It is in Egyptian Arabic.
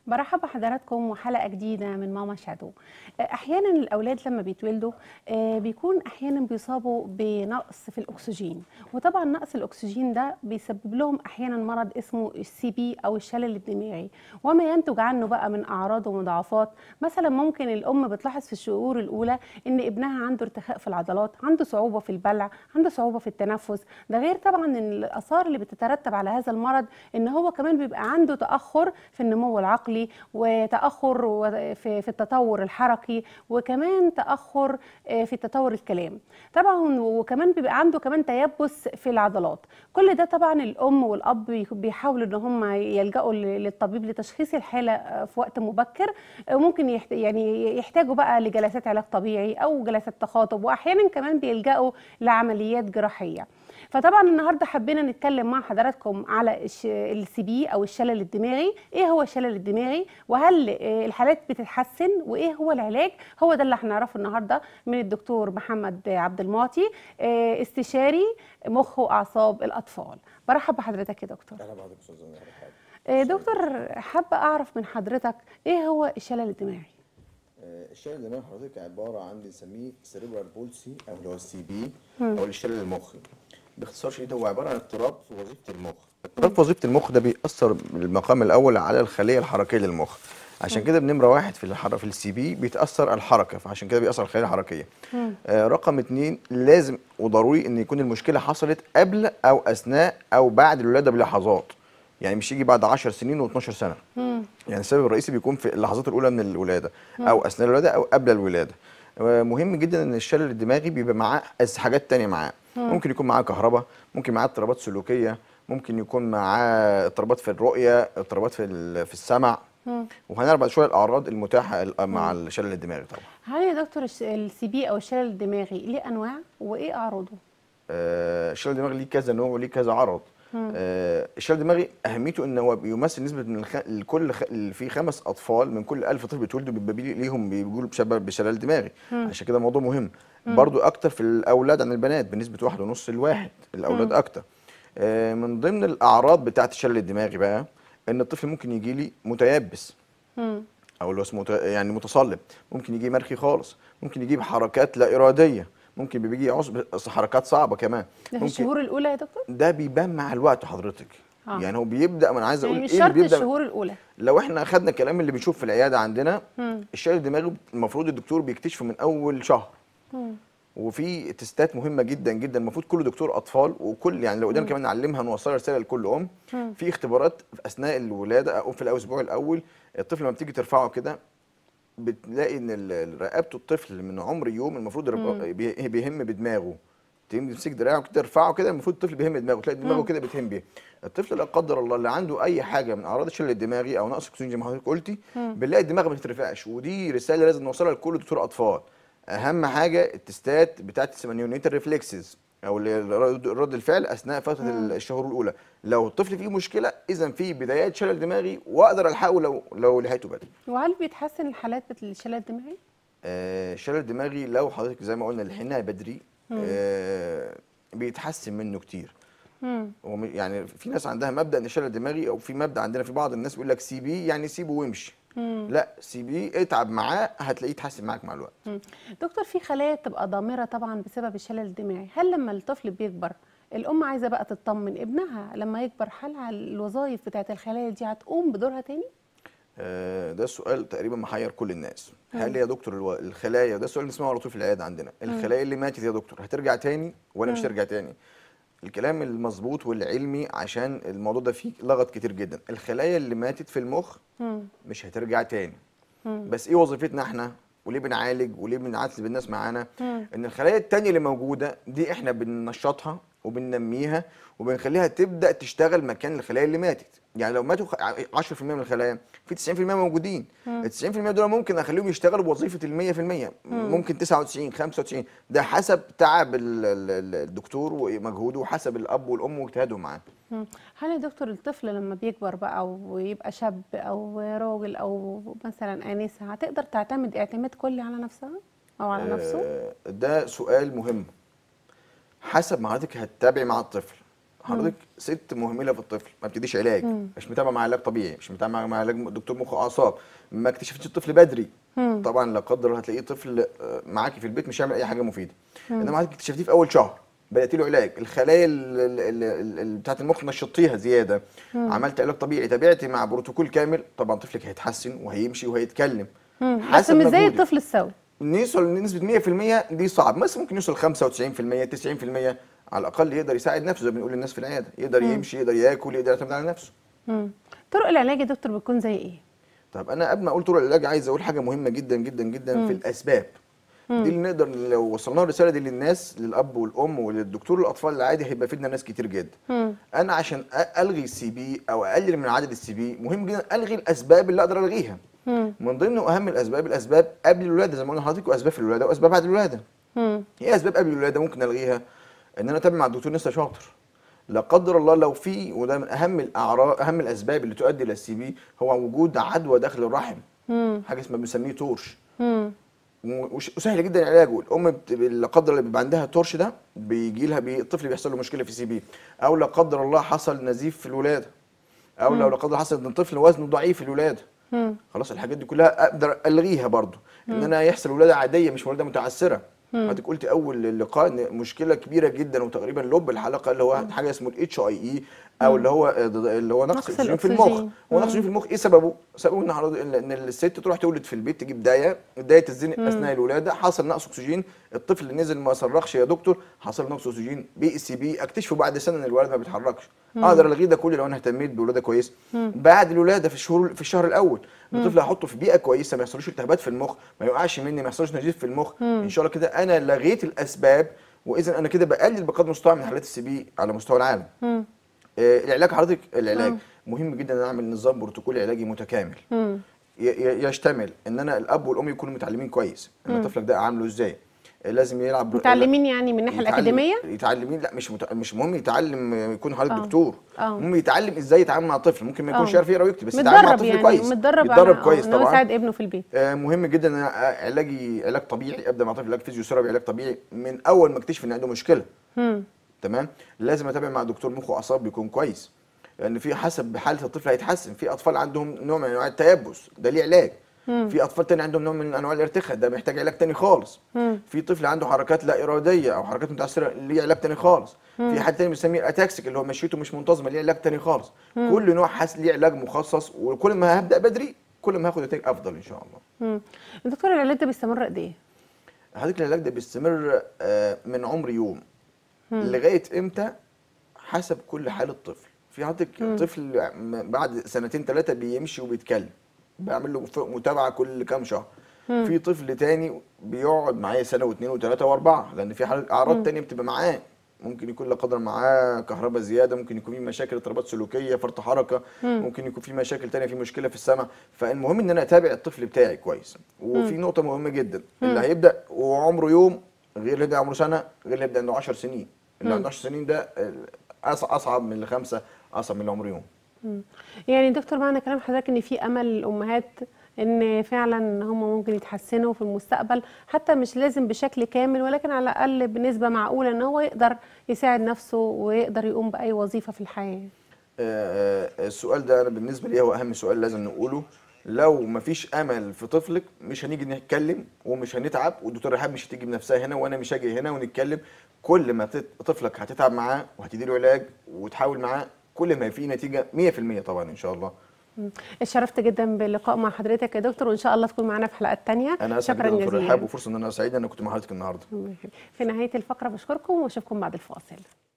برحب بحضراتكم وحلقة جديدة من ماما شادو أحيانا الأولاد لما بيتولدوا آه، بيكون أحيانا بيصابوا بنقص في الأكسجين وطبعا نقص الأكسجين ده بيسبب لهم أحيانا مرض اسمه السي بي أو الشلل الدماغي وما ينتج عنه بقى من أعراض ومضاعفات مثلا ممكن الأم بتلاحظ في الشهور الأولى إن ابنها عنده ارتخاء في العضلات عنده صعوبة في البلع عنده صعوبة في التنفس ده غير طبعا إن الآثار اللي بتترتب على هذا المرض إن هو كمان بيبقى عنده تأخر في النمو العقلي وتأخر و- في في التطور الحركي وكمان تأخر آه، في تطور الكلام طبعا وكمان بيبقى عنده كمان تيبس في العضلات كل ده طبعا الأم والأب بي- بيحاولوا إن هم يلجأوا ل- للطبيب لتشخيص الحالة آه، في وقت مبكر آه، ممكن يحت... يعني يحتاجوا بقى لجلسات علاج طبيعي أو جلسات تخاطب وأحيانا كمان بيلجأوا لعمليات جراحية فطبعا النهارده حبينا نتكلم مع حضراتكم على السي بي او الشلل الدماغي ايه هو الشلل الدماغي وهل آه، الحالات بتتحسن وايه هو العلاج هو ده اللي هنعرفه النهارده من الدكتور محمد عبد المعطي آه، استشاري مخ واعصاب الاطفال برحب بحضرتك يا دكتور اهلا بحضرتك استاذ زمير آه، دكتور حابه اعرف من حضرتك ايه هو الشلل الدماغي الشلل الدماغي حضرتك عباره عن بنسميه سيريبرال بولسي او اللي هو السي بي او الشلل المخي باختصار شديد هو عباره عن اضطراب في وظيفه المخ اضطراب في وظيفه المخ ده بيأثر بالمقام الاول على الخليه الحركيه للمخ عشان كده بنمره واحد في الحر في السي بي بيتاثر الحركه فعشان كده بيأثر الخليه الحركيه آه رقم اتنين لازم وضروري ان يكون المشكله حصلت قبل او اثناء او بعد الولاده بلحظات يعني مش يجي بعد 10 سنين و12 سنه يعني السبب الرئيسي بيكون في اللحظات الاولى من الولاده او اثناء الولاده او قبل الولاده آه، مهم جدا ان الشلل الدماغي بيبقى معاه أس- حاجات تانية معاه ممكن يكون معاه كهرباء ممكن معاه اضطرابات سلوكيه ممكن يكون معاه اضطرابات في الرؤيه اضطرابات في ال- في السمع وهنعرف بعد شويه الاعراض المتاحه ال- مع الشلل الدماغي طبعا هل يا دكتور السي بي او الشلل الدماغي ليه انواع وايه اعراضه آه، الشلل الدماغي ليه كذا نوع وليه كذا عرض آه، الشلل الدماغي اهميته ان هو بيمثل نسبه من الخ... لكل خ... في خمس اطفال من كل 1000 طفل بيتولدوا بيبقى بي- ليهم بيقولوا بسبب بشلل دماغي عشان كده موضوع مهم برضو اكتر في الاولاد عن البنات بنسبه واحد ونص لواحد الاولاد اكتر آه، من ضمن الاعراض بتاعه الشلل الدماغي بقى ان الطفل ممكن يجي لي متيبس مم. او اللي هو اسمه مت- يعني متصلب ممكن يجي مرخي خالص ممكن يجيب حركات لا اراديه ممكن بيجي عصب حركات صعبه كمان ده في الشهور الاولى يا دكتور ده بيبان مع الوقت حضرتك آه. يعني هو بيبدا من عايز اقول يعني مش ايه اللي شرط بيبدا الشهور الاولى لو احنا اخدنا الكلام اللي بنشوف في العياده عندنا مم. الشلل الدماغي المفروض الدكتور بيكتشفه من اول شهر مم. وفي تستات مهمه جدا جدا المفروض كل دكتور اطفال وكل يعني لو قدرنا كمان نعلمها نوصلها رساله لكل ام مم. في اختبارات في اثناء الولاده او في الاسبوع الاول الطفل لما بتيجي ترفعه كده بتلاقي ان ال- رقبته الطفل من عمر يوم المفروض الرب- بي- بيهم بدماغه تمسك دراعه كده ترفعه كده المفروض الطفل بيهم دماغه تلاقي دماغه كده بتهم بيه الطفل لا قدر الله اللي عنده اي حاجه من اعراض الشلل الدماغي او نقص اكسجين زي ما حضرتك قلتي بنلاقي الدماغ ما بتترفعش ودي رساله لازم نوصلها لكل دكتور اطفال اهم حاجه التستات بتاعت السيمانيونيتال ريفلكسز او اللي هي رد رد الفعل اثناء فتره الشهور الاولى لو الطفل فيه مشكله اذا في بدايات شلل دماغي واقدر الحقه لو لو لحقته بدري وهل بيتحسن الحالات بتاع الشلل الدماغي آه، الشلل الدماغي لو حضرتك زي ما قلنا لحقناها بدري آه، بيتحسن منه كتير مم. هو م- يعني في ناس عندها مبدا ان الشلل الدماغي او في مبدا عندنا في بعض الناس بيقول لك سي بي يعني سيبه وامشي لا سي بي اتعب معاه هتلاقيه يتحسن معاك مع الوقت مم. دكتور في خلايا بتبقى ضامره طبعا بسبب الشلل الدماغي هل لما الطفل بيكبر الام عايزه بقى تطمن ابنها لما يكبر هل على الوظائف بتاعت الخلايا دي هتقوم بدورها تاني آه، ده سؤال تقريبا محير كل الناس هل يا دكتور الو- الخلايا ده السؤال اللي بنسمعه على طول في العياده عندنا الخلايا اللي ماتت يا دكتور هترجع تاني ولا مش هترجع تاني الكلام المظبوط والعلمي عشان الموضوع ده فيه لغط كتير جدا الخلايا اللي ماتت في المخ مم. مش هترجع تاني بس ايه وظيفتنا احنا وليه بنعالج وليه بنعاتب الناس معانا ان الخلايا التانية اللي موجوده دي احنا بننشطها وبننميها وبنخليها تبدا تشتغل مكان الخلايا اللي ماتت يعني لو ماتوا خ- 10% من الخلايا في 90% موجودين ال 90% دول ممكن اخليهم يشتغلوا بوظيفه ال 100% ممكن 99 95 ده حسب تعب ال- ال- ال- الدكتور ومجهوده وحسب الاب والام واجتهادهم معاه مم. هل يا دكتور الطفل لما بيكبر بقى ويبقى شاب او راجل او مثلا انسه هتقدر تعتمد اعتماد كلي على نفسها او على نفسه آه، ده سؤال مهم حسب ما حضرتك هتتابعي مع الطفل حضرتك ست مهمله في الطفل ما بتديش علاج مش متابعه مع علاج طبيعي مش متابعه مع علاج دكتور مخ واعصاب ما اكتشفتش الطفل بدري طبعا لا قدر الله هتلاقيه طفل آه، معاكي في البيت مش هيعمل اي حاجه مفيده انما حضرتك اكتشفتيه في اول شهر بدات له علاج الخلايا ال- ال- ال- ال- بتاعه المخ نشطيها زياده عملت علاج طبيعي تابعتي مع بروتوكول كامل طبعا طفلك هيتحسن وهيمشي وهيتكلم مم. بس حسب مش زي مجهودك. الطفل السوي نوصل لنسبة 100% دي صعب بس ممكن يوصل 95% 90% على الأقل يقدر يساعد نفسه زي ما بنقول للناس في العيادة يقدر يمشي يقدر ياكل يقدر يعتمد على نفسه مم. طرق العلاج يا دكتور بتكون زي ايه طب أنا قبل ما أقول طرق العلاج عايز أقول حاجة مهمة جدا جدا جدا في الأسباب دي اللي نقدر لو وصلنا الرسالة دي للناس للأب والأم وللدكتور الأطفال العادي هيبقى فيدنا ناس كتير جدا مم. أنا عشان أ- ألغي السي بي أو أقلل من عدد السي بي مهم جدا ألغي الأسباب اللي أقدر ألغيها مم. من ضمن أهم الأسباب الأسباب قبل الولادة زي ما قلنا لحضرتك وأسباب في الولادة وأسباب بعد الولادة مم. ايه اسباب قبل الولاده ممكن الغيها ان انا اتابع مع الدكتور لسه شاطر لا قدر الله لو في وده من اهم الاعراض اهم الاسباب اللي تؤدي الى السي بي هو وجود عدوى داخل الرحم مم. حاجه اسمها بنسميه تورش مم. وش- وسهل جدا علاجه الام بت- لا قدر الله بيبقى عندها تورش ده بيجي لها بي... الطفل بيحصل له مشكله في سي بي او لا قدر الله حصل نزيف في الولاده او لو لا قدر الله حصل ان الطفل وزنه ضعيف في الولاده مم. خلاص الحاجات دي كلها اقدر الغيها برضو ان انا يحصل ولاده عاديه مش ولاده متعسره حضرتك قلت اول لقاء ان مشكله كبيره جدا وتقريبا لب الحلقه اللي هو حاجه اسمه الاتش اي اي او اللي هو اللي هو نقص نقص الاكسجين في الأكسجين. المخ هو نقص الاكسجين في المخ ايه سببه؟ سببه ان حضرتك- ان إن الست تروح تولد في البيت تجيب دايه الدايه تتزنق اثناء الولاده حصل نقص اكسجين الطفل اللي نزل ما صرخش يا دكتور حصل له نقص اكسجين بي سي بي اكتشفه بعد سنه ان الولد ما بيتحركش اقدر الغيه ده كله لو انا اهتميت بولاده كويس بعد الولاده في الشهور في الشهر الاول الطفل هحطه في بيئه كويسه ما يحصلوش التهابات في المخ ما يوقعش مني ما يحصلوش نزيف في المخ ان شاء الله كده انا لغيت الاسباب واذا انا كده بقلل بقدر المستطاع من حالات السي بي على مستوى العالم مم. آه، العلاج حضرتك العلاج مهم جدا ان اعمل نظام بروتوكول علاجي متكامل مم. ي- ي- يشتمل ان انا الاب والام يكونوا متعلمين كويس ان طفلك ده عامله ازاي آه، لازم يلعب متعلمين يعني من الناحيه يتعلم- الاكاديميه يتعلمين لا مش مت... مش مهم يتعلم آه، يكون حضرتك آه. دكتور آه. المهم يتعلم ازاي يتعامل مع الطفل ممكن ما يكونش آه. يعرف يقرا ويكتب بس يتعامل مع متدرب الطفل يعني كويس متدرب يتدرب على- كويس إن هو طبعا يساعد ابنه في البيت آه، مهم جدا ان أنا علاجي علاج طبيعي ابدا مع طفل علاج فيزيوثيرابي علاج طبيعي من اول ما اكتشف ان عنده مشكله مم. تمام لازم اتابع مع دكتور مخ واعصاب بيكون كويس لان في حسب حاله الطفل هيتحسن في اطفال عندهم نوع من انواع التيبس ده ليه علاج في اطفال تاني عندهم نوع من انواع الارتخاء ده محتاج علاج تاني خالص مم. في طفل عنده حركات لا اراديه او حركات متعثره ليه علاج تاني خالص في حد تاني بنسميه الاتاكسيك اللي هو مشيته مش منتظمه ليه علاج تاني خالص كل نوع حاس ليه علاج مخصص وكل ما هبدا بدري كل ما هاخد نتائج افضل ان شاء الله مم. الدكتور العلاج ده بيستمر قد ايه؟ حضرتك العلاج ده بيستمر آه، من عمر يوم لغايه امتى حسب كل حاله طفل في حضرتك طفل م- بعد سنتين ثلاثه بيمشي وبيتكلم بعمل له ف- متابعه كل كام شهر في طفل تاني بيقعد معايا سنه واثنين وثلاثه واربعه لان في حالات اعراض تانية بتبقى معاه ممكن يكون لا قدر معاه كهرباء زياده ممكن يكون في مشاكل اضطرابات سلوكيه فرط حركه ممكن يكون في مشاكل تانية في مشكله في السمع فالمهم ان انا اتابع الطفل بتاعي كويس وفي نقطه مهمه جدا اللي هيبدا وعمره يوم غير اللي يبدا عمره سنه غير اللي يبدا عنده 10 سنين اللي عنده 10 سنين ده آه، أص- اصعب من الخمسه اصعب من اللي عمره يوم يعني دكتور معنى كلام حضرتك ان في امل للامهات ان فعلا هم ممكن يتحسنوا في المستقبل حتى مش لازم بشكل كامل ولكن على الاقل بنسبه معقوله ان هو يقدر يساعد نفسه ويقدر يقوم باي وظيفه في الحياه آه، آه، السؤال ده انا بالنسبه لي هو اهم سؤال لازم نقوله لو مفيش امل في طفلك مش هنيجي نتكلم ومش هنتعب والدكتور رحاب مش هتيجي بنفسها هنا وانا مش هاجي هنا ونتكلم كل ما تت- طفلك هتتعب معاه وهتديله علاج وتحاول معاه كل ما في نتيجه 100% طبعا ان شاء الله اتشرفت جدا باللقاء مع حضرتك يا دكتور وان شاء الله تكون معنا في حلقات تانية انا اسعد شكرا جدا دكتور رحاب جزيلا وفرصه ان انا سعيد ان انا كنت مع حضرتك النهارده في نهايه الفقره بشكركم واشوفكم بعد الفاصل